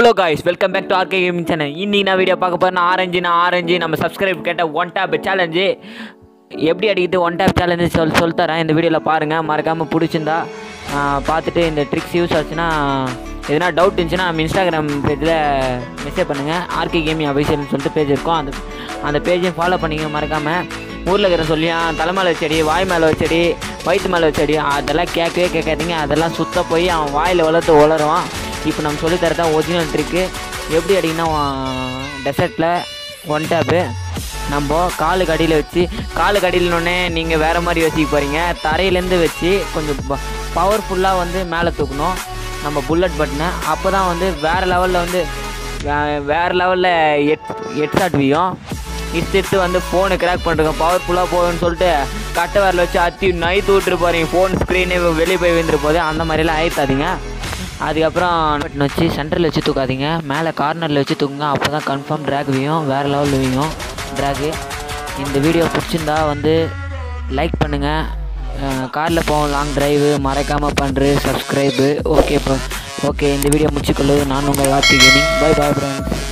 hello guys welcome back to RK gaming channel இன்னைக்கு நான் video பார்க்க போறேன் ஆரஞ்சு நான் ஆரஞ்சு நம்ம சப்ஸ்கிரைப் கேட்ட ஒன் டேப் சேலஞ்சு எப்படி அடிக்கிறது ஒன் டேப் சேலஞ்சு சொல் சொல்லித்தரேன் இந்த வீடியோவில் பாருங்கள் மறக்காமல் பிடிச்சிருந்தா ஆஹ், பார்த்துட்டு இந்த ட்ரிக்ஸ் யூஸ் ஆச்சுன்னா எதனா டவுட் இருந்துச்சுன்னா நம்ம இன்ஸ்டாகிராம் பேஜில் மெசேஜ் பண்ணுங்கள் ஆர்கே கேமிங் அபிஷியல்னு சொல்லிட்டு பேஜ் இருக்கும் அந்த அந்த பேஜையும் ஃபாலோ பண்ணிங்க மறக்காமல் ஊரில் இருக்கிற சொல்லியா தலைமையில் வச்சடி வாய் மேலே வச்சடி வயிற்று மேலே வச்சடி அதெல்லாம் கேட்கவே கேட்காதீங்க அதெல்லாம் சுத்த போய் அவன் வாயில் வளர்த்து வளருவான் இப்போ நம்ம சொல்லி தரதான் ஒரிஜினல் ட்ரிக்கு எப்படி அடிக்கணும்னா டெசர்ட்டில் ஒன் டேப்பு நம்ம காலுக்கு அடியில் வச்சு காலுக்கு அடியிலனோடனே நீங்கள் வேறு மாதிரி யோசிக்க போகிறீங்க தரையிலேருந்து வச்சு கொஞ்சம் பவர்ஃபுல்லாக வந்து மேலே தூக்கணும் நம்ம புல்லட் பட்டனை அப்போ தான் வந்து வேறு லெவலில் வந்து வே- வேறு லெவலில் எட் ஹெட் ஷாட் வீயும் எடுத்து எடுத்து வந்து ஃபோனு கிராக் பண்ணுறோங்க பவர்ஃபுல்லாக போகும்னு சொல்லிட்டு கட்டை வரல வச்சு அத்தி நைத்து விட்டுரு போகிறீங்க ஃபோன் ஸ்க்ரீனு வெளியே போய் விழுந்துரு போது அந்த மாதிரிலாம் ஆயிட்டாதீங்க அதுக்கப்புறம் பட்டன் வச்சு சென்டரில் வச்சு தூக்காதீங்க மேலே கார்னரில் வச்சு தூக்குங்க அப்போ தான் கன்ஃபார்ம் ட்ராக் வீயும் வேறு லெவலில் வீயும் ட்ராகு இந்த வீடியோ பிடிச்சிருந்தா வந்து லைக் பண்ணுங்கள் காரில் போவோம் லாங் டிரைவு மறக்காமல் பண்ணுறு சப்ஸ்கிரைபு ஓகே ப்ரோ ஓகே இந்த வீடியோ முடிச்சுக்கொள்ளு நான் உங்கள் வார்த்தை கேமிங் பை பாய் ஃப்ரெண்ட்ஸ்